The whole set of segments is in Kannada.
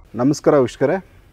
ನಮಸ್ಕಾರ ವಿಷ್ಕರೆ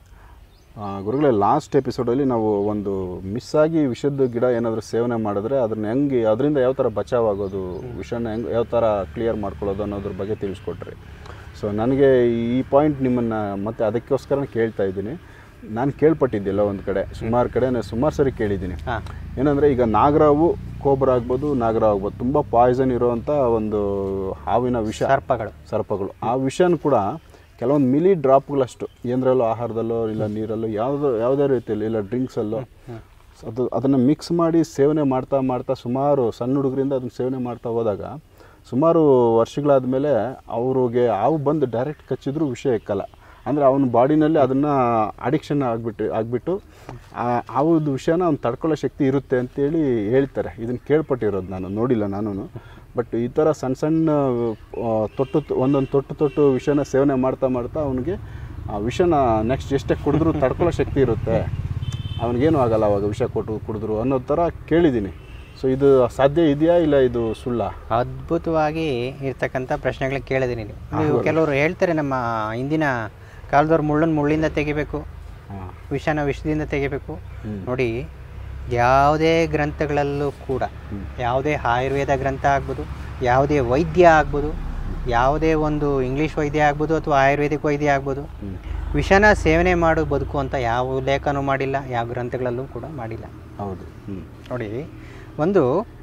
ಆ, ಗುರುಗಳೇ ಲಾಸ್ಟ್ ಎಪಿಸೋಡಲ್ಲಿ ನಾವು ಒಂದು ಮಿಸ್ ಆಗಿ ವಿಷದ ಗಿಡ ಏನಾದರೂ ಸೇವನೆ ಮಾಡಿದ್ರೆ ಅದನ್ನ ಹೆಂಗೆ ಅದರಿಂದ ಯಾವ ಥರ ಬಚಾವಾಗೋದು ವಿಷನ ಹೆಂಗೆ ಯಾವ ಥರ ಕ್ಲಿಯರ್ ಮಾಡ್ಕೊಳ್ಳೋದು ಅನ್ನೋದ್ರ ಬಗ್ಗೆ ತಿಳಿಸ್ಕೊಟ್ರಿ ಸೊ ನನಗೆ ಈ ಪಾಯಿಂಟ್ ನಿಮ್ಮನ್ನು ಮತ್ತೆ ಅದಕ್ಕೋಸ್ಕರ ಕೇಳ್ತಾ ಇದ್ದೀನಿ ನಾನು ಕೇಳ್ಪಟ್ಟಿದ್ದಿಲ್ಲ ಒಂದು ಕಡೆ ಸುಮಾರು ಕಡೆ ಸುಮಾರು ಸರಿ ಕೇಳಿದ್ದೀನಿ ಹಾಂ ಏನಂದರೆ ಈಗ ನಾಗರಾವು ಕೋಬ್ರ ಆಗ್ಬೋದು ನಾಗರ ಆಗ್ಬೋದು ತುಂಬ ಪಾಯ್ಸನ್ ಇರೋವಂಥ ಒಂದು ಹಾವಿನ ವಿಷ ಸರ್ಪಗಳು ಸರ್ಪಗಳು ಆ ವಿಷನ ಕೂಡ ಕೆಲವೊಂದು ಮಿಲಿ ಡ್ರಾಪ್ಗಳಷ್ಟು ಏನರಲ್ಲೋ ಆಹಾರದಲ್ಲೋ ಇಲ್ಲ ನೀರಲ್ಲೋ ಯಾವುದೋ ಯಾವುದೇ ರೀತಿಯಲ್ಲಿ ಇಲ್ಲ ಡ್ರಿಂಕ್ಸಲ್ಲೋ ಅದು ಅದನ್ನು ಮಿಕ್ಸ್ ಮಾಡಿ ಸೇವನೆ ಮಾಡ್ತಾ ಮಾಡ್ತಾ ಸುಮಾರು ಸಣ್ಣ ಹುಡುಗರಿಂದ ಅದನ್ನ ಸೇವನೆ ಮಾಡ್ತಾ ಹೋದಾಗ ಸುಮಾರು ವರ್ಷಗಳಾದ ಮೇಲೆ ಅವ್ರಿಗೆ ಹಾವು ಬಂದು ಡೈರೆಕ್ಟ್ ಕಚ್ಚಿದ್ರು ವಿಷಯ ಎಕ್ಕಲ್ಲ ಅಂದರೆ ಅವನ ಬಾಡಿನಲ್ಲಿ ಅದನ್ನು ಅಡಿಕ್ಷನ್ ಆಗಿಬಿಟ್ಟು ಆಗಿಬಿಟ್ಟು ಆ ಹಾವುದ ವಿಷಯನ ಅವ್ನು ತಡ್ಕೊಳ್ಳೋ ಶಕ್ತಿ ಇರುತ್ತೆ ಅಂತೇಳಿ ಹೇಳ್ತಾರೆ ಇದನ್ನು ಕೇಳ್ಪಟ್ಟಿರೋದು ನಾನು ನೋಡಿಲ್ಲ ನಾನು ಬಟ್ ಈ ಥರ ಸಣ್ಣ ಸಣ್ಣ ಆ, ತೊಟ್ಟು ಒಂದೊಂದು ತೊಟ್ಟು ತೊಟ್ಟು ವಿಷನ ಸೇವನೆ ಮಾಡ್ತಾ ಮಾಡ್ತಾ ಅವನಿಗೆ ಆ ವಿಷನ ನೆಕ್ಸ್ಟ್ ಎಷ್ಟೇ ಕುಡಿದ್ರೂ ತಡ್ಕೊಳ್ಳೋ ಶಕ್ತಿ ಇರುತ್ತೆ ಅವನಿಗೇನು ಆಗಲ್ಲ ಅವಾಗ ವಿಷ ಕೊಟ್ಟು ಕುಡಿದ್ರು ಅನ್ನೋ ಥರ ಕೇಳಿದ್ದೀನಿ ಸೊ ಇದು ಸಾಧ್ಯ ಇದೆಯಾ ಇಲ್ಲ ಇದು ಸುಳ್ಳ ಅದ್ಭುತವಾಗಿ ಇರ್ತಕ್ಕಂಥ ಪ್ರಶ್ನೆಗಳನ್ನ ಕೇಳಿದ್ದೀನಿ ನೀವು ನೀವು ಕೆಲವರು ಹೇಳ್ತಾರೆ ನಮ್ಮ ಹಿಂದಿನ ಕಾಲದವ್ರು ಮುಳ್ಳನ್ನು ಮುಳ್ಳಿಂದ ತೆಗಿಬೇಕು ಹಾಂ ವಿಷನ ವಿಷದಿಂದ ತೆಗಿಬೇಕು ನೋಡಿ ಯಾವುದೇ ಗ್ರಂಥಗಳಲ್ಲೂ ಕೂಡ ಯಾವುದೇ ಆಯುರ್ವೇದ ಗ್ರಂಥ ಆಗ್ಬೋದು ಯಾವುದೇ ವೈದ್ಯ ಆಗ್ಬೋದು ಯಾವುದೇ ಒಂದು ಇಂಗ್ಲೀಷ್ ವೈದ್ಯ ಆಗ್ಬೋದು ಅಥವಾ ಆಯುರ್ವೇದಿಕ್ ವೈದ್ಯ ಆಗ್ಬೋದು ವಿಷನ ಸೇವನೆ ಮಾಡು ಬದುಕು ಅಂತ ಯಾವ ಲೇಖನೂ ಮಾಡಿಲ್ಲ ಯಾವ ಗ್ರಂಥಗಳಲ್ಲೂ ಕೂಡ ಮಾಡಿಲ್ಲ ಹೌದು ಹ್ಞೂ ನೋಡಿ ಒಂದು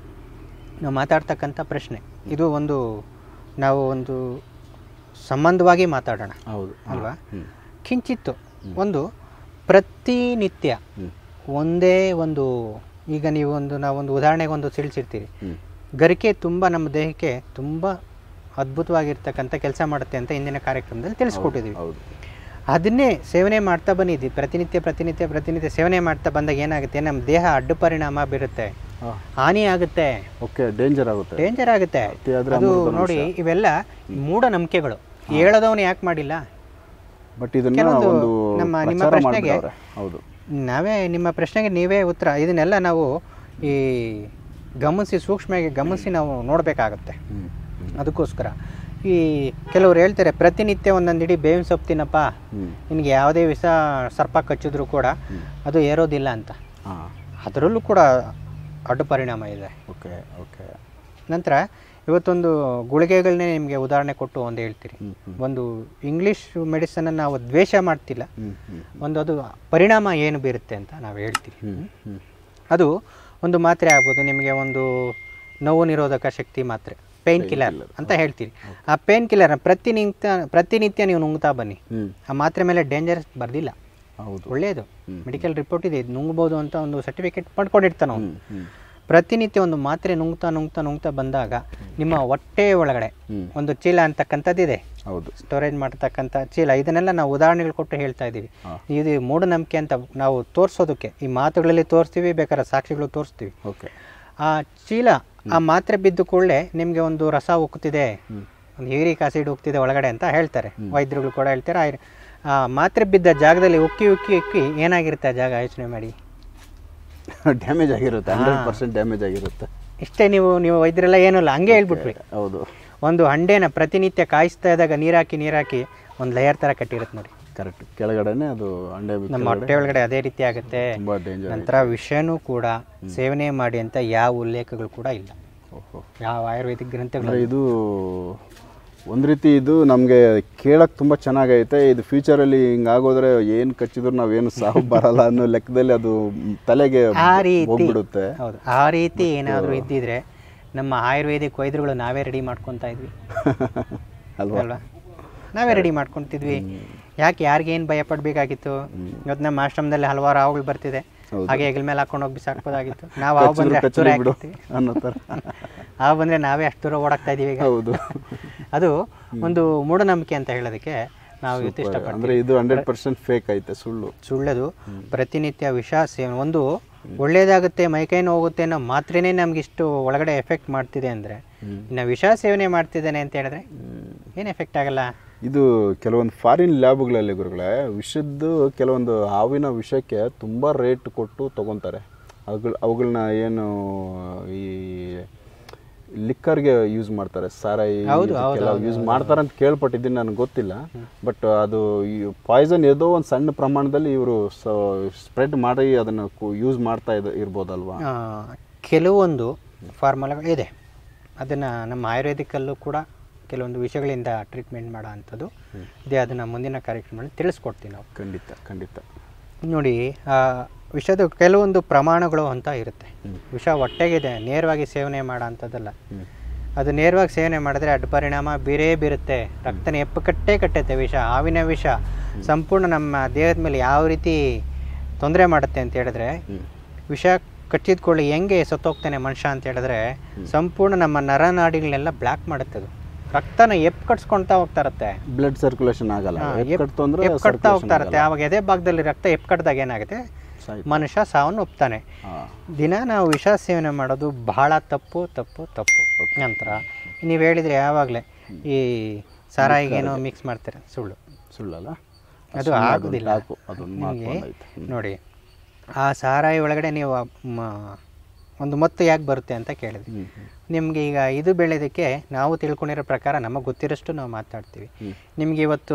ನಾವು ಮಾತಾಡ್ತಕ್ಕಂಥ ಪ್ರಶ್ನೆ ಇದು ಒಂದು ನಾವು ಒಂದು ಸಂಬಂಧವಾಗಿ ಮಾತಾಡೋಣ ಹೌದು ಅಲ್ವಾ ಹ್ಞೂ ಕಿಂಚಿತ್ತು ಒಂದು ಪ್ರತಿನಿತ್ಯ ಹ್ಞೂ ಒಂದೇ ಒಂದು ಈಗ ನೀವು ಒಂದು ನಾವೊಂದು ಉದಾಹರಣೆಗೆ ಒಂದು ತಿಳಿಸಿರ್ತೀರಿ ಹ್ಞೂ ಗರಿಕೆ ತುಂಬ ನಮ್ಮ ದೇಹಕ್ಕೆ ತುಂಬ ಅದ್ಭುತವಾಗಿರ್ತಕ್ಕಂಥ ಕೆಲಸ ಮಾಡುತ್ತೆ ಅಂತ ಇಂದಿನ ಕಾರ್ಯಕ್ರಮದಲ್ಲಿ ತಿಳಿಸ್ಕೊಟ್ಟಿದ್ದೀವಿ ಹೌದು ಅದನ್ನೇ ಸೇವನೆ ಮಾಡ್ತಾ ಬಂದಿದ್ದೀವಿ ಪ್ರತಿನಿತ್ಯ ಪ್ರತಿನಿತ್ಯ ಪ್ರತಿನಿತ್ಯ ಸೇವನೆ ಮಾಡ್ತಾ ಬಂದಾಗ ಏನಾಗುತ್ತೆ ನಮ್ಮ ದೇಹ ಅಡ್ಡು ಪರಿಣಾಮ ಬೀರುತ್ತೆ ಹಾಂ ಹಾನಿ ಆಗುತ್ತೆ ಓಕೆ ಡೇಂಜರ್ ಆಗುತ್ತೆ ಡೇಂಜರ್ ಆಗುತ್ತೆ ಅತಿ ಆದ್ರೆ ಅದು ಅಮೃತ ನೋಡಿ ಇವೆಲ್ಲ ಮೂಢನಂಬಿಕೆಗಳು ಹೇಳೋದವನು ಯಾಕೆ ಮಾಡಿಲ್ಲ ಬಟ್ ಇದನ್ನ ಕೆಲವೊಂದು ಒಂದು ನಮ್ಮ ನಿಮ್ಮ ಪ್ರಚಾರ ಪ್ರಶ್ನೆಗೆ ಮಾಡ್ಬಿಟ್ಟವ್ರೆ ಹೌದು ನಾವೇ ನಿಮ್ಮ ಪ್ರಶ್ನೆಗೆ ನೀವೇ ಉತ್ತರ ಇದನ್ನೆಲ್ಲ ನಾವು ಈ ಗಮನಿಸಿ ಸೂಕ್ಷ್ಮವಾಗಿ ಗಮನಿಸಿ ನಾವು ನೋಡಬೇಕಾಗತ್ತೆ ಹ್ಞೂ ಅದಕ್ಕೋಸ್ಕರ ಈ ಕೆಲವ್ರು ಹೇಳ್ತಾರೆ ಪ್ರತಿನಿತ್ಯ ಒಂದೊಂದು ಇಡೀ ಬೇವಿನ ಸೊಪ್ಪು ತಿನ್ನಪ್ಪ ಹ್ಞೂ ನಿನಗೆ ಯಾವುದೇ ವಿಷ ಸರ್ಪ ಕಚ್ಚಿದ್ರು ಕೂಡ ಅದು ಏರೋದಿಲ್ಲ ಅಂತ ಹಾಂ ಅದರಲ್ಲೂ ಕೂಡ ಅಡ್ಡು ಪರಿಣಾಮ ಇದೆ ಓಕೆ ಓಕೆ ನಂತರ ಇವತ್ತೊಂದು ಗುಳಿಗೆಗಳನ್ನೇ ನಿಮಗೆ ಉದಾಹರಣೆ ಕೊಟ್ಟು ಒಂದು ಹೇಳ್ತೀರಿ ಹ್ಞೂ ಹ್ಞೂ ಒಂದು ಇಂಗ್ಲೀಷ್ ಮೆಡಿಸನನ್ನು ನಾವು ದ್ವೇಷ ಮಾಡ್ತಿಲ್ಲ ಹ್ಞೂ ಹ್ಞೂ ಒಂದು ಅದು ಪರಿಣಾಮ ಏನು ಬೀರುತ್ತೆ ಅಂತ ನಾವು ಹೇಳ್ತೀವಿ ಹ್ಞೂ ಹ್ಞೂ ಅದು ಒಂದು ಮಾತ್ರೆ ಆಗ್ಬೋದು ನಿಮಗೆ ಒಂದು ನೋವು ನಿರೋಧಕ ಶಕ್ತಿ ಮಾತ್ರೆ ಪೇನ್ ಕಿಲ್ಲರ್ ಅಂತ ಹೇಳ್ತೀರಿ ಆ ಪೇನ್ ಕಿಲ್ಲರ್ ಪ್ರತಿನಿತ್ಯ ಪ್ರತಿನಿತ್ಯ ನೀವು ನುಂಗ್ತಾ ಬನ್ನಿ ಹ್ಞೂ ಆ ಮಾತ್ರೆ ಮೇಲೆ ಡೇಂಜರಸ್ ಬರ್ದಿಲ್ಲ ಹೌದು ಒಳ್ಳೆಯದು ಮೆಡಿಕಲ್ ರಿಪೋರ್ಟ್ ಇದೆ ಇದು ನುಂಗ್ಬೋದು ಅಂತ ಒಂದು ಸರ್ಟಿಫಿಕೇಟ್ ಪಡ್ಕೊಂಡಿರ್ತಾನೆ ಅವನು ಹ್ಞೂ ಹ್ಞೂ ಪ್ರತಿನಿತ್ಯ ಒಂದು ಮಾತ್ರೆ ನುಂಗ್ತಾ ನುಂಗ್ತಾ ನುಂಗ್ತಾ ಬಂದಾಗ ನಿಮ್ಮ ಹೊಟ್ಟೆ ಒಳಗಡೆ ಹ್ಞೂ ಒಂದು ಚೀಲ ಅಂತಕ್ಕಂಥದ್ದಿದೆ ಹೌದು ಸ್ಟೋರೇಜ್ ಮಾಡ್ತಕ್ಕಂಥ ಚೀಲ ಇದನ್ನೆಲ್ಲ ನಾವು ಉದಾಹರಣೆಗಳು ಕೊಟ್ಟು ಹೇಳ್ತಾ ಇದ್ದೀವಿ ಹಾ. ಇದು ಮೂಢನಂಬಿಕೆ ಅಂತ ನಾವು ತೋರಿಸೋದಕ್ಕೆ ಈ ಮಾತುಗಳಲ್ಲಿ ತೋರಿಸ್ತೀವಿ ಬೇಕಾದ್ರೆ ಸಾಕ್ಷಿಗಳು ತೋರಿಸ್ತೀವಿ ಓಕೆ ಆ ಚೀಲ ಆ ಮಾತ್ರೆ ಬಿದ್ದು ಕೂಡಲೇ ನಿಮಗೆ ಒಂದು ರಸ ಉಕ್ಕುತ್ತಿದೆ ಒಂದು ಯೂರಿಕ್ ಆಸಿಡ್ ಉಕ್ತಿದೆ ಒಳಗಡೆ ಅಂತ ಹೇಳ್ತಾರೆ ವೈದ್ಯರುಗಳು ಕೂಡ ಹೇಳ್ತಾರೆ ಆ- ಆ ಮಾತ್ರೆ ಬಿದ್ದ ಜಾಗದಲ್ಲಿ ಉಕ್ಕಿ ಉಕ್ಕಿ ಉಕ್ಕಿ ಏನಾಗಿರುತ್ತೆ ಆ ಜಾಗ ಯೋಚನೆ ಮಾಡಿ ಡ್ಯಾಮೇಜ್ ಆಗಿರುತ್ತೆ ಹಂಡ್ರೆಡ್ ಪರ್ಸೆಂಟ್ ಡ್ಯಾಮೇಜ್ ಆಗಿರುತ್ತೆ ಇಷ್ಟೇ ನೀವು ನೀವು ವೈದ್ಯರೆಲ್ಲ ಏನೂ ಇಲ್ಲ ಹಂಗೆ ಹೇಳ್ಬಿಟ್ರಿ ಹೌದು ಒಂದು ಹಂಡೆನ ಪ್ರತಿನಿತ್ಯ ಕಾಯಿಸ್ತಾ ಇದ್ದಾಗ ನೀರಾಕಿ ನೀರಾಕಿ ಒಂದು ಲೇಯರ್ ಥರ ಕಟ್ಟಿರುತ್ತೆ ನೋಡಿ ಕರೆಕ್ಟ್ ಕೆಳಗಡೆನೆ ಅದು ಅಂಡೆ ಬಿದ್ದು ನಮ್ಮ ಹೊಟ್ಟೆ ಒಳಗಡೆ ಅದೇ ರೀತಿ ಆಗುತ್ತೆ ತುಂಬ ಡೇಂಜರ್ ನಂತರ ವಿಷನೂ ಕೂಡ ಸೇವನೆ ಮಾಡಿ ಅಂತ ಯಾವ ಉಲ್ಲೇಖಗಳು ಕೂಡ ಇಲ್ಲ ಓಹೋ ಯಾವ ಆಯುರ್ವೇದಿಕ್ ಗ್ರಂಥಗಳು ಅಂದರೆ ಇದು ಒಂದು ರೀತಿ ಇದು ನಮಗೆ ಕೇಳಕ್ಕೆ ತುಂಬ ಚೆನ್ನಾಗೈತೆ ಇದು ಫ್ಯೂಚರಲ್ಲಿ ಹಿಂಗಾಗೋದ್ರೆ ಏನು ಕಚ್ಚಿದ್ರು ನಾವೇನು ಸಾವು ಬರಲ್ಲ ಅನ್ನೋ ಲೆಕ್ಕದಲ್ಲಿ ಅದು ತಲೆಗೆ ಆ ರೀತಿ ಹೋಗ್ಬಿಡುತ್ತೆ ಹೌದು ಆ ರೀತಿ ಏನಾದರೂ ಇದ್ದಿದ್ರೆ ನಮ್ಮ ಆಯುರ್ವೇದಿಕ್ ವೈದ್ಯರುಗಳು ನಾವೇ ರೆಡಿ ಮಾಡ್ಕೊತಾ ಇದ್ವಿ ಅಲ್ವಾ ಅಲ್ವಾ ನಾವೇ ರೆಡಿ ಮಾಡ್ಕೊತಿದ್ವಿ ಯಾಕೆ ಯಾರಿಗೇನು ಭಯ ಪಡಬೇಕಾಗಿತ್ತು ಇವತ್ತು ನಮ್ಮ ಆಶ್ರಮದಲ್ಲಿ ಹಲವಾರು ಹಾವುಗಳು ಬರ್ತಿದೆ ಹೌದು. ಹಾಗೆ ಹೆಗಲ ಮೇಲೆ ಹಾಕೊಂಡು ಹೋಗಿ ಬಿಸಾಕ್ಬೋದಾಗಿತ್ತು ನಾವು ಹಾವು ಬಂದ್ರೆ ಅಷ್ಟು ದೂರ ಬಿಡು ಹಾಕಿರ್ತೀವಿ. ಅನ್ನೋ ಥರ ಹಾವು ಬಂದ್ರೆ ನಾವೇ ಅಷ್ಟು ದೂರ ಓಡಾಕ್ತಾ ಇದೀವಿ ಈಗ ಹೌದು ಅದು ಒಂದು ಮೂಢನಂಬಿಕೆ ಅಂತ ಹೇಳೋದಕ್ಕೆ ನಾವು ಇವತ್ತು ಇಷ್ಟಪಡ್ತೀವಿ ಅಂದರೆ ಇದು ಹಂಡ್ರೆಡ್ ಪರ್ಸೆಂಟ್ ಫೇಕ್ ಐತೆ ಸುಳ್ಳು ಸುಳ್ಳದು ಪ್ರತಿನಿತ್ಯ ವಿಷ ಸೇವನೆ ಒಂದು ಒಳ್ಳೇದಾಗುತ್ತೆ ಮೈಕೈನು ಹೋಗುತ್ತೆ ಅನ್ನೋ ಮಾತ್ರೇನೆ ನಮಗಿಷ್ಟು ಒಳಗಡೆ ಎಫೆಕ್ಟ್ ಮಾಡ್ತಿದೆ ಅಂದರೆ ಇನ್ನು ವಿಷ ಸೇವನೆ ಮಾಡ್ತಿದ್ದೇನೆ ಅಂತ ಹೇಳಿದ್ರೆ ಏನು ಎಫೆಕ್ಟ್ ಆಗಲ್ಲ ಇದು ಕೆಲವೊಂದು ಫಾರಿನ್ ಲ್ಯಾಬ್ಗಳಲ್ಲಿ ಗುರುಗಳೇ ವಿಷದ್ದು ಕೆಲವೊಂದು ಹಾವಿನ ವಿಷಕ್ಕೆ ತುಂಬ ರೇಟ್ ಕೊಟ್ಟು ತೊಗೊತಾರೆ ಅವುಗಳ ಅವುಗಳನ್ನ ಏನು ಈ ಲಿಕ್ಕರ್ಗೆ ಯೂಸ್ ಮಾಡ್ತಾರೆ ಸಾರಾಯಿ ಹೌದು, ಹೌದು, ಕೆಲವು ಯೂಸ್ ಮಾಡ್ತಾರೆ ಅಂತ ಕೇಳ್ಪಟ್ಟಿದ್ದೀನಿ ನನಗೆ ಗೊತ್ತಿಲ್ಲ ಬಟ್ ಅದು ಪಾಯ್ಸನ್ ಏದೋ ಒಂದು ಸಣ್ಣ ಪ್ರಮಾಣದಲ್ಲಿ ಇವರು ಸ್ಪ್ರೆಡ್ ಮಾಡಿ ಅದನ್ನು ಯೂಸ್ ಮಾಡ್ತಾ ಇದ್ ಇರ್ಬೋದಲ್ವಾ ಆ, ಕೆಲವೊಂದು ಫಾರ್ಮುಲಾಗಳು ಇದೆ ಅದನ್ನು ನಮ್ಮ ಆಯುರ್ವೇದಿಕಲ್ಲೂ ಕೂಡ ಕೆಲವೊಂದು ವಿಷಯಗಳಿಂದ ಟ್ರೀಟ್ಮೆಂಟ್ ಮಾಡೋ ಅಂಥದ್ದು ಇದೆ ಅದನ್ನು ಮುಂದಿನ ಕಾರ್ಯಕ್ರಮದಲ್ಲಿ ತಿಳಿಸ್ಕೊಡ್ತೀವಿ ನಾವು ಖಂಡಿತ ಖಂಡಿತ ನೋಡಿ ಆ ವಿಷದ ಕೆಲವೊಂದು ಪ್ರಮಾಣಗಳು ಅಂತ ಇರುತ್ತೆ ವಿಷ ಹೊಟ್ಟೆಗಿದೆ ನೇರವಾಗಿ ಸೇವನೆ ಮಾಡೋ ಅಂಥದ್ದಲ್ಲ ಹ್ಮ್. ಅದು ನೇರವಾಗಿ ಸೇವನೆ ಮಾಡಿದ್ರೆ ಅಡ್ಡ ಪರಿಣಾಮ ಬೇರೆ ಬೀರುತ್ತೆ ರಕ್ತನ ಎಪ್ಪು ಕಟ್ಟೇ ಕಟ್ಟುತ್ತೆ ವಿಷ ಹಾವಿನ ವಿಷ ಸಂಪೂರ್ಣ ನಮ್ಮ ದೇಹದ ಮೇಲೆ ಯಾವ ರೀತಿ ತೊಂದರೆ ಮಾಡುತ್ತೆ ಅಂತ ಹೇಳಿದ್ರೆ ಹ್ಮ್. ವಿಷ ಕಚ್ಚಿದ್ಕೊಳ್ಳಿ ಹೆಂಗೆ ಸತ್ತೋಗ್ತಾನೆ ಮನುಷ್ಯ ಅಂತ ಹೇಳಿದ್ರೆ ಸಂಪೂರ್ಣ ನಮ್ಮ ನರನಾಡಿಗಳನ್ನೆಲ್ಲ ಬ್ಲಾಕ್ ಮಾಡುತ್ತೆ ಅದು ರಕ್ತನ ಎಪ್ ಕಟ್ಸ್ಕೊಳ್ತಾ ಹೋಗ್ತಾ ಇರುತ್ತೆ ಬ್ಲಡ್ ಸರ್ಕ್ಯುಲೇಷನ್ ಆಗಲ್ಲ ಹಾ, ಎಪ್ ಎಪ್- ಕಟ್ತು ಅಂದ್ರೆ ಎಪ್ ಕಟ್ತಾ ಹೋಗ್ತಾ ಇರುತ್ತೆ ಆವಾಗ ಎದೆ ಭಾಗದಲ್ಲಿ ರಕ್ತ ಎಪ್ ಕಟ್ಟಿದಾಗ ಏನಾಗುತ್ತೆ ಸಾಯ್ತು. ಮನುಷ್ಯ ಸಾವನ್ನು ಒಪ್ತಾನೆ ಹಾ. ದಿನ ನಾವು ವಿಷ ಸೇವನೆ ಮಾಡೋದು ಬಹಳ ತಪ್ಪು ತಪ್ಪು ತಪ್ಪು ನಂತರ ನೀವು ಹೇಳಿದ್ರೆ ಯಾವಾಗಲೇ ಈ ಸಾರಾಯಿಗೆ ಏನೋ ಮಿಕ್ಸ್ ಮಾಡ್ತಾರೆ ಸುಳ್ಳು ಸುಳ್ಳಲ್ಲ ಅದು ಸುಮ್ನೆ ಆಗೋದಿಲ್ಲ ಹಾಕು ಅದೊಂದು ಮಾತು ನಿಮಗೆ ಒಂದಾಯ್ತು. ಹ್ಮ್. ನೋಡಿ ಆ ಸಾರಾಯಿ ಒಳಗಡೆ ನೀವು ಆ ಮ- ಒಂದು ಮತ್ತು ಯಾಕೆ ಬರುತ್ತೆ ಅಂತ ಕೇಳಿದ್ವಿ ಹ್ಮ್, ಹ್ಮ್. ನಿಮಗೆ ಈಗ ಇದು ಬೆಳೆಯೋದಕ್ಕೆ ನಾವು ತಿಳ್ಕೊಂಡಿರೋ ಪ್ರಕಾರ ನಮಗೆ ಗೊತ್ತಿರೋಷ್ಟು ನಾವು ಮಾತಾಡ್ತೀವಿ ಹ್ಮ್. ನಿಮಗೆ ಇವತ್ತು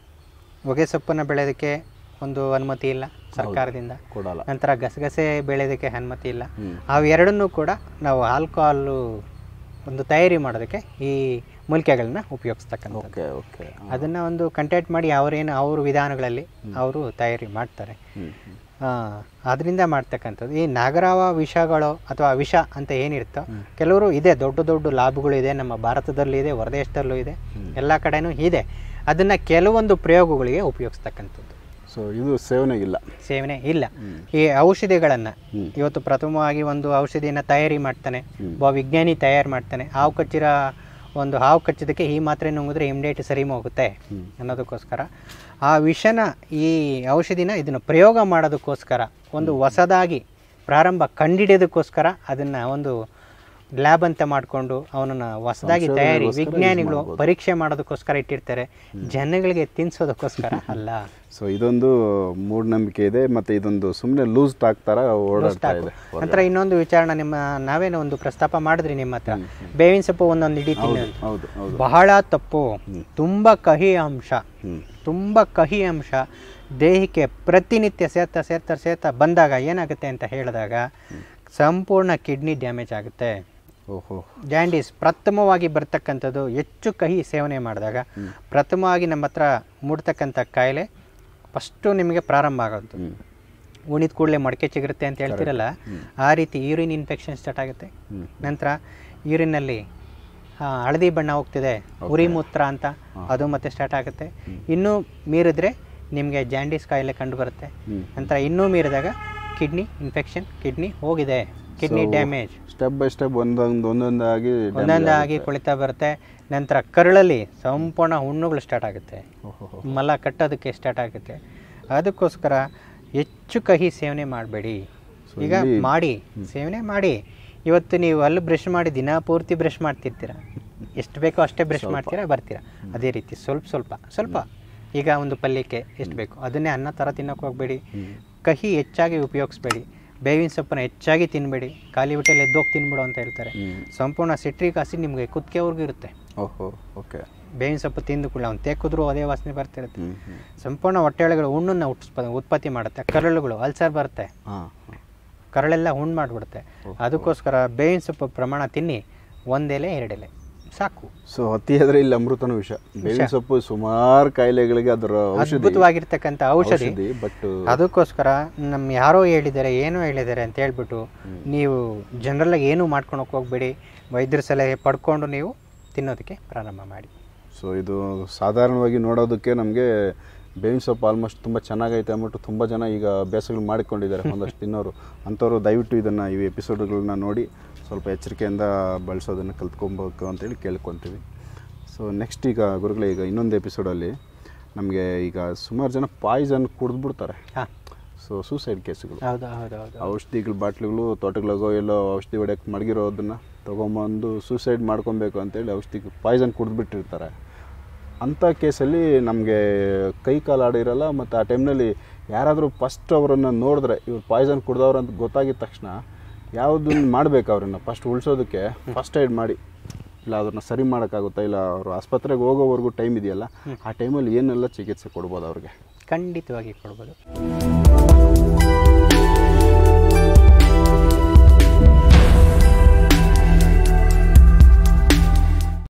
ಹೊಗೆ ಸೊಪ್ಪನ್ನು ಬೆಳೆಯೋದಕ್ಕೆ ಒಂದು ಅನುಮತಿ ಇಲ್ಲ ಸರ್ಕಾರದಿಂದ ಕೊಡಲ್ಲ ನಂತರ ಗಸಗಸೆ ಬೆಳೆಯೋದಕ್ಕೆ ಅನುಮತಿ ಇಲ್ಲ ಹ್ಮ್. ಅವೆರಡನ್ನೂ ಕೂಡ ನಾವು ಆಲ್ಕೋಹಾಲು ಒಂದು ತಯಾರಿ ಮಾಡೋದಕ್ಕೆ ಈ ಮೂಲಿಕೆಗಳನ್ನ ಉಪಯೋಗಿಸ್ತಕ್ಕಂಥದ್ದು ಓಕೆ ಓಕೆ ಅದನ್ನು ಒಂದು ಕಂಟೆಂಟ್ ಮಾಡಿ ಅವರೇನು ಅವ್ರ ವಿಧಾನಗಳಲ್ಲಿ ಅವರು ತಯಾರಿ ಮಾಡ್ತಾರೆ ಹ್ಮ್ ಹ್ಮ್. ಅದರಿಂದ ಮಾಡ್ತಕ್ಕಂಥದ್ದು ಈ ನಾಗರಾವ ವಿಷಗಳು ಅಥವಾ ವಿಷ ಅಂತ ಏನಿರುತ್ತೋ ಕೆಲವರು ಇದೆ ದೊಡ್ಡ ದೊಡ್ಡ ಲಾಭಗಳು ಇದೆ ನಮ್ಮ ಭಾರತದಲ್ಲೂ ಇದೆ ಹೊರದೇಶದಲ್ಲೂ ಇದೆ ಎಲ್ಲ ಕಡೆನೂ ಇದೆ ಅದನ್ನು ಕೆಲವೊಂದು ಪ್ರಯೋಗಗಳಿಗೆ ಉಪಯೋಗಿಸ್ತಕ್ಕಂಥದ್ದು ಸೊ ಇದು ಸೇವನೆಗಿಲ್ಲ ಸೇವನೆ ಇಲ್ಲ ಈ ಔಷಧಿಗಳನ್ನು ಇವತ್ತು ಪ್ರಥಮವಾಗಿ ಒಂದು ಔಷಧಿನ ತಯಾರಿ ಮಾಡ್ತಾನೆ ಒಬ್ಬ ವಿಜ್ಞಾನಿ ತಯಾರು ಮಾಡ್ತಾನೆ ಹಾವು ಕಚ್ಚಿರೋ ಒಂದು ಹಾವು ಕಚ್ಚಿದ್ದಕ್ಕೆ ಈ ಮಾತ್ರೆ ನುಂಗಿದ್ರೆ ಇಮ್ಡಿಯೇಟ್ ಸರಿ ಹೋಗುತ್ತೆ ಅನ್ನೋದಕ್ಕೋಸ್ಕರ ಆ ವಿಷನ ಈ ಔಷಧಿನ ಇದನ್ನು ಪ್ರಯೋಗ ಮಾಡೋದಕ್ಕೋಸ್ಕರ ಒಂದು ಹೊಸದಾಗಿ ಪ್ರಾರಂಭ ಕಂಡಿಡಿಯೋದಕ್ಕೋಸ್ಕರ ಅದನ್ನು ಒಂದು ಲ್ಯಾಬ್ ಅಂತ ಮಾಡಿಕೊಂಡು ಅವನನ್ನು ಹೊಸದಾಗಿ ತಯಾರಿ ವಿಜ್ಞಾನಿಗಳು ಪರೀಕ್ಷೆ ಮಾಡೋದಕ್ಕೋಸ್ಕರ ಇಟ್ಟಿರ್ತಾರೆ ಜನಗಳಿಗೆ ತಿನ್ಸೋದಕ್ಕೋಸ್ಕರ ಅಲ್ಲ ಸೊ ಇದೊಂದು ಮೂಢನಂಬಿಕೆ ಇದೆ ಮತ್ತೆ ಇದೊಂದು ಸುಮ್ಮನೆ ಲೂಸ್ ಟಾಕ್ ತರ ಓಡಾಡ್ತಾ ಇದೆ ನಂತರ ಇನ್ನೊಂದು ವಿಚಾರಣೆ ನಿಮ್ಮ ನಾವೇನೋ ಒಂದು ಪ್ರಸ್ತಾಪ ಮಾಡಿದ್ರಿ ನಿಮ್ಮ ಹತ್ರ ಬೇವಿನ ಸೊಪ್ಪು ಒಂದೊಂದು ಇಡೀ ತಿನ್ನೋದು ಹೌದು ಹೌದು ಬಹಳ ತಪ್ಪು ತುಂಬ ಕಹಿ ಅಂಶ ಹ್ಮ್ ತುಂಬ ಕಹಿ ಅಂಶ ದೇಹಕ್ಕೆ ಪ್ರತಿನಿತ್ಯ ಸೇರ್ತಾ ಸೇರ್ತಾ ಸೇರ್ತಾ ಬಂದಾಗ ಏನಾಗುತ್ತೆ ಅಂತ ಹೇಳಿದಾಗ ಸಂಪೂರ್ಣ ಕಿಡ್ನಿ ಡ್ಯಾಮೇಜ್ ಆಗುತ್ತೆ ಓಹೋ ಜಾಂಡೀಸ್ ಪ್ರಥಮವಾಗಿ ಬರ್ತಕ್ಕಂಥದ್ದು ಹೆಚ್ಚು ಕಹಿ ಸೇವನೆ ಮಾಡಿದಾಗ ಪ್ರಥಮವಾಗಿ ನಮ್ಮ ಹತ್ರ ಮೂಡ್ತಕ್ಕಂಥ ಕಾಯಿಲೆ ಫಸ್ಟು ನಿಮಗೆ ಪ್ರಾರಂಭ ಆಗೋದು ಹ್ಮ್ ಉಣಿದ ಕೂಡಲೇ ಮಡಕೆ ಚಿಗುರುತ್ತೆ ಅಂತ ಹೇಳ್ತಿರಲ್ಲ ಆ ರೀತಿ ಯೂರಿನ್ ಇನ್ಫೆಕ್ಷನ್ ಸ್ಟಾರ್ಟ್ ಆಗುತ್ತೆ ಹ್ಮ್. ನಂತರ ಯೂರಿನಲ್ಲಿ ಹಳದಿ ಬಣ್ಣ ಹೋಗ್ತಿದೆ ಉರಿ ಮೂತ್ರ ಅಂತ ಅದು ಮತ್ತೆ ಸ್ಟಾರ್ಟ್ ಆಗುತ್ತೆ ಇನ್ನೂ ಮೀರಿದ್ರೆ ನಿಮಗೆ ಜಾಂಡೀಸ್ ಕಾಯಿಲೆ ಕಂಡು ಬರುತ್ತೆ ಹ್ಮ್. ನಂತರ ಇನ್ನೂ ಮೀರಿದಾಗ ಕಿಡ್ನಿ ಇನ್ಫೆಕ್ಷನ್ ಕಿಡ್ನಿ ಹೋಗಿದೆ kidney damage step by step ಒಂದೊಂದು ಒಂದೊಂದಾಗಿ ಒಂದೊಂದಾಗಿ ಕೊಳಿತಾ ಬರುತ್ತೆ ನಂತರ ಕರಳಲ್ಲಿ ಸಂಪೂರ್ಣ ಹುಣ್ಣುಗಳು ಸ್ಟಾರ್ಟ್ ಆಗುತ್ತೆ ಓಹೋ ಮಲ ಕಟ್ಟೋದಕ್ಕೆ ಸ್ಟಾರ್ಟ್ ಆಗುತ್ತೆ ಅದಕ್ಕೋಸ್ಕರ ಹೆಚ್ಚು ಕಹಿ ಸೇವನೆ ಮಾಡಬೇಡಿ ಈಗ ಮಾಡಿ ಸೇವನೆ ಮಾಡಿ ಇವತ್ತು ನೀವು ಅಲ್ಲಿ ಬ್ರಷ್ ಮಾಡಿ ದಿನ ಪೂರ್ತಿ ಬ್ರಷ್ ಮಾಡ್ತಿರ್ತೀರ ಎಷ್ಟು ಬೇಕೋ ಅಷ್ಟೇ ಬ್ರಷ್ ಮಾಡ್ತೀರಾ ಬರ್ತೀರಾ ಅದೇ ರೀತಿ ಸ್ವಲ್ಪ ಸ್ವಲ್ಪ ಸ್ವಲ್ಪ ಈಗ ಒಂದು ಪಲ್ಯಕ್ಕೆ ಎಷ್ಟು ಬೇಕು ಅದನ್ನೇ ಅನ್ನ ಥರ ತಿನ್ನೋಕೆ ಹೋಗಬೇಡಿ ಕಹಿ ಹೆಚ್ಚಾಗಿ ಉಪಯೋಗಿಸ್ಬೇಡಿ ಬೇವಿನ ಸೊಪ್ಪನ್ನ ಹೆಚ್ಚಾಗಿ ತಿನ್ನಬೇಡಿ ಖಾಲಿ ಹೊಟ್ಟೆಲಿ ಎದ್ದೋಗಿ ತಿನ್ಬಿಡು ಅಂತ ಹೇಳ್ತಾರೆ ಹ್ಮ್. ಸಂಪೂರ್ಣ ಸಿಟ್ರಿಕ್ ಆಸಿಡ್ ನಿಮಗೆ ಕುತ್ತಿಗೆವರೆಗೂ ಇರುತ್ತೆ ಓಹೋ ಓಕೆ ಬೇವಿನ ಸೊಪ್ಪು ತಿಂದು ಕೂಡ ಅವ್ನು ತೆಕ್ಕಿದ್ರು ಅದೇ ವಾಸನೆ ಬರ್ತಿರುತ್ತೆ ಹ್ಮ್ ಹ್ಮ್ ಸಂಪೂರ್ಣ ಹೊಟ್ಟೆಯೊಳಗಡೆ ಹುಣ್ಣನ್ನು ಹುಟ್ಟಿಸ್ಪ ಉತ್ಪತ್ತಿ ಮಾಡುತ್ತೆ ಕರಳುಗಳು ಅಲ್ಸರ್ ಬರುತ್ತೆ ಹಾಂ ಕರಳೆಲ್ಲ ಹುಣ್ಣು ಮಾಡಿಬಿಡುತ್ತೆ ಅದಕ್ಕೋಸ್ಕರ ಬೇವಿನ ಸೊಪ್ಪು ಪ್ರಮಾಣ ತಿನ್ನಿ ಒಂದೆಲೆ ಎರಡೆಲೆ ಸಾಕು ಸೊ ಅತಿ ಆದ್ರೆ ಇಲ್ಲಿ ಅಮೃತನ ವಿಷ ಬೇವಿನ ಸೊಪ್ಪು ಸುಮಾರು ಕಾಯಿಲೆಗಳಿಗೆ ಅದರ ಔಷಧಿ ಅದ್ಭುತವಾಗಿರ್ತಕ್ಕಂಥ ಔಷಧಿ ಔಷಧಿ ಬಟ್ ಅದಕ್ಕೋಸ್ಕರ ನಮ್ಮ ಯಾರೋ ಹೇಳಿದ್ದಾರೆ ಏನೋ ಹೇಳಿದ್ದಾರೆ ಅಂತ ಹೇಳ್ಬಿಟ್ಟು ನೀವು ಜನರಲ್ಲಾಗಿ ಏನೂ ಮಾಡ್ಕೊಳಕ್ಕೆ ಹೋಗ್ಬೇಡಿ ವೈದ್ಯರ ಸಲಹೆ ಪಡ್ಕೊಂಡು ನೀವು ತಿನ್ನೋದಕ್ಕೆ ಪ್ರಾರಂಭ ಮಾಡಿ ಸೊ ಇದು ಸಾಧಾರಣವಾಗಿ ನೋಡೋದಕ್ಕೆ ನಮಗೆ ಬೇವಿನ ಸೊಪ್ಪು ಆಲ್ಮೋಸ್ಟ್ ತುಂಬ ಚೆನ್ನಾಗೈತೆ ಅಂದ್ಬಿಟ್ಟು ತುಂಬ ಜನ ಈಗ ಅಭ್ಯಾಸಗಳು ಮಾಡಿಕೊಂಡಿದ್ದಾರೆ ಒಂದಷ್ಟು ತಿನ್ನೋರು ಅಂಥವ್ರು ದಯವಿಟ್ಟು ಇದನ್ನು ಈ ಎಪಿಸೋಡ್ಗಳನ್ನ ನೋಡಿ ಸ್ವಲ್ಪ ಎಚ್ಚರಿಕೆಯಿಂದ ಬಳಸೋದನ್ನು ಕಲ್ತ್ಕೊಬೇಕು ಅಂತೇಳಿ ಕೇಳ್ಕೊತೀವಿ ಸೊ ನೆಕ್ಸ್ಟ್ ಈಗ ಗುರುಗಳೇ ಈಗ ಇನ್ನೊಂದು ಎಪಿಸೋಡಲ್ಲಿ ನಮಗೆ ಈಗ ಸುಮಾರು ಜನ ಪಾಯ್ಸನ್ ಕುಡಿದ್ಬಿಡ್ತಾರೆ ಹಾಂ ಸೊ ಸೂಸೈಡ್ ಕೇಸ್ಗಳು ಹೌದು ಹೌದು ಹೌದು ಔಷಧಿಗಳು ಬಾಟ್ಲಿಗಳು ತೋಟಗಳಿಗೋ ಎಲ್ಲೋ ಔಷಧಿ ಹೊಡ್ಯಕ್ಕೆ ಮಡಗಿರೋದನ್ನು ತೊಗೊಂಬಂದು ಸೂಸೈಡ್ ಮಾಡ್ಕೊಬೇಕು ಅಂತೇಳಿ ಔಷಧಿ ಪಾಯ್ಸನ್ ಕುಡಿದ್ಬಿಟ್ಟಿರ್ತಾರೆ ಅಂಥ ಕೇಸಲ್ಲಿ ನಮಗೆ ಕೈ ಕಾಲು ಆಡಿರಲ್ಲ ಮತ್ತು ಆ ಟೈಮ್ನಲ್ಲಿ ಯಾರಾದರೂ ಫಸ್ಟ್ ಅವರನ್ನು ನೋಡಿದ್ರೆ ಇವ್ರು ಪಾಯ್ಸನ್ ಕುಡ್ದವ್ರು ಅಂತ ಗೊತ್ತಾಗಿದ ತಕ್ಷಣ ಯಾವುದನ್ನ ಮಾಡಬೇಕು ಅವ್ರನ್ನ ಫಸ್ಟ್ ಉಳಿಸೋದಕ್ಕೆ ಫಸ್ಟ್ ಏಡ್ ಮಾಡಿ ಇಲ್ಲ ಅದನ್ನ ಸರಿ ಮಾಡೋಕ್ಕಾಗುತ್ತಾ ಇಲ್ಲ ಅವರು ಆಸ್ಪತ್ರೆಗೆ ಹೋಗೋವರೆಗೂ ಟೈಮ್ ಇದೆಯಲ್ಲ ಆ ಟೈಮಲ್ಲಿ ಏನೆಲ್ಲ ಚಿಕಿತ್ಸೆ ಕೊಡ್ಬೋದು ಅವ್ರಿಗೆ ಖಂಡಿತವಾಗಿ ಕೊಡ್ಬೋದು